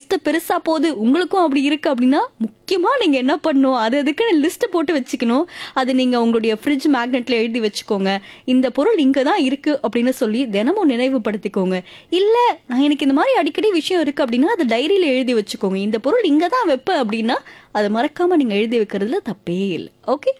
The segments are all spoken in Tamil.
லிஸ்ட் பெருசா போகுது உங்களுக்கும் அப்படி இருக்கு அப்படின்னா முக்கியமா நீங்க என்ன பண்ணணும் அது அதுக்குன்னு லிஸ்ட் போட்டு வச்சுக்கணும் அது நீங்க உங்களுடைய ஃப்ரிட்ஜ் மேக்னெட்ல எழுதி வச்சுக்கோங்க இந்த பொருள் இங்க தான் இருக்கு அப்படின்னு சொல்லி தினமும் நினைவுபடுத்திக்கோங்க இல்ல நான் எனக்கு இந்த மாதிரி அடிக்கடி விஷயம் இருக்கு அப்படின்னா அது டைரியில எழுதி வச்சுக்கோங்க இந்த பொருள் இங்க தான் வைப்பேன் அப்படின்னா அதை மறக்காம நீங்க எழுதி வைக்கிறதுல தப்பே இல்லை ஓகே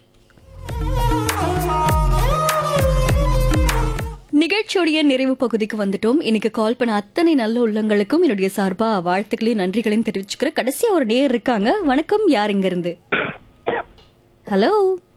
நிகழ்ச்சியுடைய நிறைவு பகுதிக்கு வந்துட்டோம் இன்னைக்கு கால் பண்ண அத்தனை நல்ல உள்ளங்களுக்கும் என்னுடைய சார்பா வாழ்த்துக்களையும் நன்றிகளையும் தெரிவிச்சுக்கிறேன் கடைசியா ஒரு நேர் இருக்காங்க வணக்கம் யார் இங்க இருந்து ஹலோ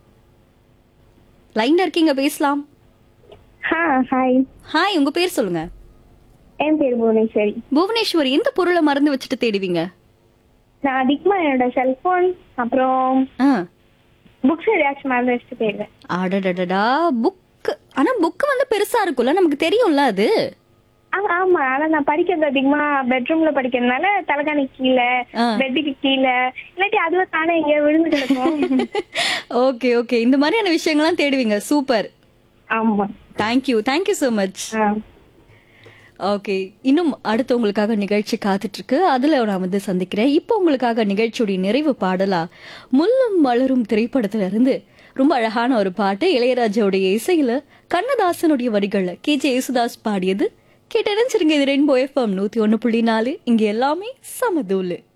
லைன்ல இருக்கீங்க பேசலாம் ஆ ஹாய் ஹாய் உங்க பேர் சொல்லுங்க என் பேர் புவனேஸ்வரி புவனேஸ்வரி எந்த பொருளை மறந்து வச்சுட்டு தேடுவீங்க நான் அதிகமா என்னோட செல்போன் அப்புறம் ஆ புக்ஸ் ஏதாச்சும் மறந்து வச்சுட்டு போயிடுவேன் அடடடடா புக் ஆனா புக் வந்து பெருசா இருக்கும்ல நமக்கு தெரியும்ல அது ஆ, ஆமா ஆனா நான் படிக்கிறது அதிகமா பெட்ரூம்ல படிக்கிறதுனால தலைகாணி கீழே ஆ. பெட்டுக்கு கீழே இல்லாட்டி அதுல தானே எங்க விழுந்து கிடக்கும் ஓகே ஓகே இந்த மாதிரியான விஷயங்கள்லாம் தேடுவீங்க சூப்பர் ஆமா தேங்க்யூ தேங்க்யூ ஸோ மச் ஆ. ஓகே இன்னும் அடுத்து உங்களுக்காக நிகழ்ச்சி காத்துட்டு இருக்கு அதுல நான் வந்து சந்திக்கிறேன் இப்போ உங்களுக்காக நிகழ்ச்சியுடைய நிறைவு பாடலா முள்ளும் மலரும் திரைப்படத்துல இருந்து ரொம்ப அழகான ஒரு பாட்டு இளையராஜாவுடைய இசையில கண்ணதாசனுடைய வரிகள்ல கே ஜே யேசுதாஸ் பாடியது கேட்டு நினைச்சிருங்க இது ரெயின்போ எஃப்எம் நூத்தி ஒன்னு புள்ளி நாலு இங்க எல்லாமே சமதூலு